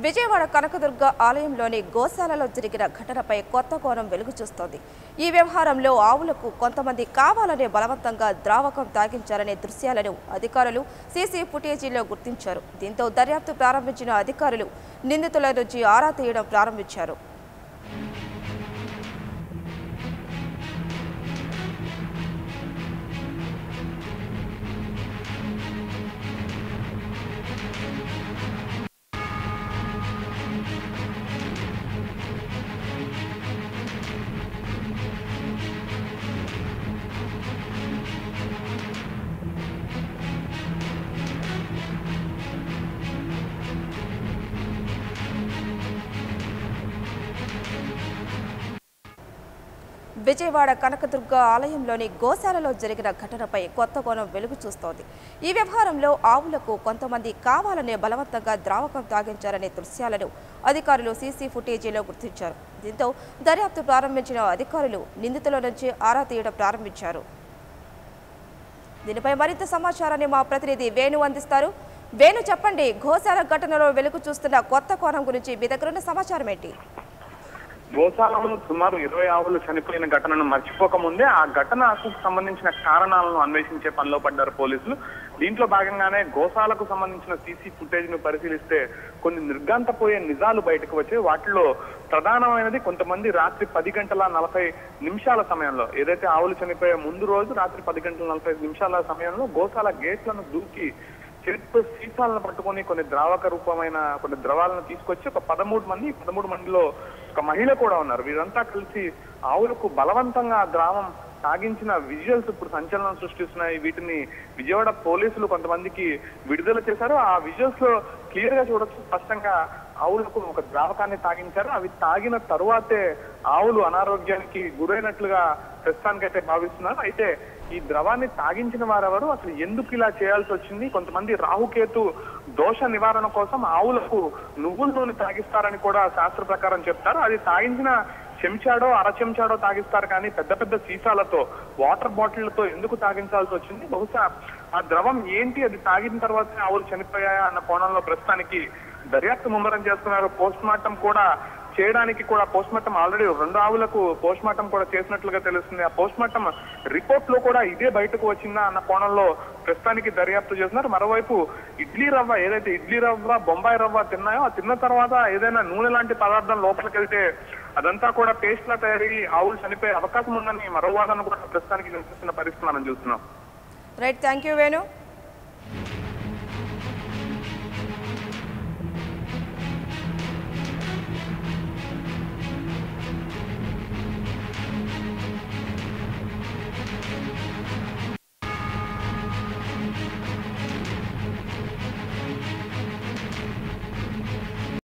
విజయవాడ కనకదుర్గ ఆలయంలోని గోశాలలో జరిగిన ఘటనపై కొత్త కోణం వెలుగు చూస్తోంది ఈ వ్యవహారంలో ఆవులకు కొంతమంది కావాలనే బలవంతంగా ద్రావకం తాగించారనే దృశ్యాలను అధికారులు సీసీ ఫుటేజీలో గుర్తించారు దీంతో దర్యాప్తు ప్రారంభించిన అధికారులు నిందితుల నుంచి ఆరా తీయడం ప్రారంభించారు విజయవాడ కనకదుర్గ ఆలయంలోని గోశాలలో జరిగిన ఘటనపై కొత్త కోణం వెలుగు చూస్తోంది ఈ వ్యవహారంలో ఆవులకు కొంతమంది కావాలనే బలవంతంగా ద్రావకం తాగించారనే దృశ్యాలను అధికారులు సీసీ ఫుటేజీలో గుర్తించారు దీంతో దర్యాప్తు ప్రారంభించిన అధికారులు నిందితుల నుంచి ఆరా తీయడం ప్రారంభించారు దీనిపై మరింత సమాచారాన్ని మా ప్రతినిధి వేణు అందిస్తారు వేణు చెప్పండి గోశాల ఘటనలో వెలుగు చూస్తున్న కొత్త కోణం గురించి మీ దగ్గర ఉన్న సమాచారం ఏంటి గోశాలలో సుమారు ఇరవై ఆవులు చనిపోయిన ఘటనను మర్చిపోక ముందే ఆ ఘటనకు సంబంధించిన కారణాలను అన్వేషించే పనిలో పడ్డారు పోలీసులు దీంట్లో భాగంగానే గోశాలకు సంబంధించిన సీసీ ఫుటేజ్ ను పరిశీలిస్తే కొన్ని నిర్గాంతపోయే నిజాలు బయటకు వచ్చి వాటిలో ప్రధానమైనది కొంతమంది రాత్రి పది గంటల నలభై నిమిషాల సమయంలో ఏదైతే ఆవులు చనిపోయే ముందు రోజు రాత్రి పది గంటల నలభై నిమిషాల సమయంలో గోశాల గేట్లను దూకి చేతితో సీసాలను పట్టుకొని కొన్ని ద్రావక రూపమైన కొన్ని ద్రవాలను తీసుకొచ్చి ఒక పదమూడు మంది ఈ పదమూడు మందిలో ఒక మహిళ కూడా ఉన్నారు వీరంతా కలిసి ఆవులకు బలవంతంగా ఆ ద్రావం తాగించిన విజువల్స్ ఇప్పుడు సంచలనం సృష్టిస్తున్నాయి వీటిని విజయవాడ పోలీసులు కొంతమందికి విడుదల చేశారు ఆ విజువల్స్ లో క్లియర్ గా చూడొచ్చు స్పష్టంగా ఆవులకు ఒక ద్రావకాన్ని తాగించారు అవి తాగిన తరువాతే ఆవులు అనారోగ్యానికి గురైనట్లుగా ప్రస్తుతానికైతే భావిస్తున్నారు అయితే ఈ ద్రవాన్ని తాగించిన వారెవరు అసలు ఎందుకు ఇలా చేయాల్సి వచ్చింది కొంతమంది రాహుకేతు దోష నివారణ కోసం ఆవులకు నువ్వుల నూనె తాగిస్తారని కూడా శాస్త్ర ప్రకారం చెప్తారు అది తాగించిన చెంచాడో అర చెంచాడో తాగిస్తారు కానీ పెద్ద పెద్ద సీసాలతో వాటర్ బాటిళ్లతో ఎందుకు తాగించాల్సి వచ్చింది బహుశా ఆ ద్రవం ఏంటి అది తాగిన తర్వాత ఆవులు చనిపోయాయా అన్న కోణంలో ప్రస్తుతానికి దర్యాప్తు ముమ్మరం చేస్తున్నారు పోస్ట్ మార్టం కూడా చేయడానికి కూడా పోస్ట్ మార్టం ఆల్రెడీ రెండు ఆవులకు పోస్ట్ మార్టం కూడా చేసినట్లుగా తెలుస్తుంది ఆ పోస్ట్ మార్టం రిపోర్ట్ లో కూడా ఇదే బయటకు వచ్చిందా అన్న కోణంలో ప్రస్తుతానికి దర్యాప్తు చేస్తున్నారు మరోవైపు ఇడ్లీ రవ్వ ఏదైతే ఇడ్లీ రవ్వ బొంబాయి రవ్వ తిన్నాయో ఆ తిన్న తర్వాత ఏదైనా నూనె లాంటి పదార్థం లోపలికి వెళ్తే అదంతా కూడా పేస్ట్ లా తయారయ్యి ఆవులు చనిపోయే అవకాశం ఉందని మరో వాదన కూడా ప్రస్తుతానికి నిలిపిస్తున్న పరిస్థితి మనం చూస్తున్నాం రైట్ థ్యాంక్ యూ వేణు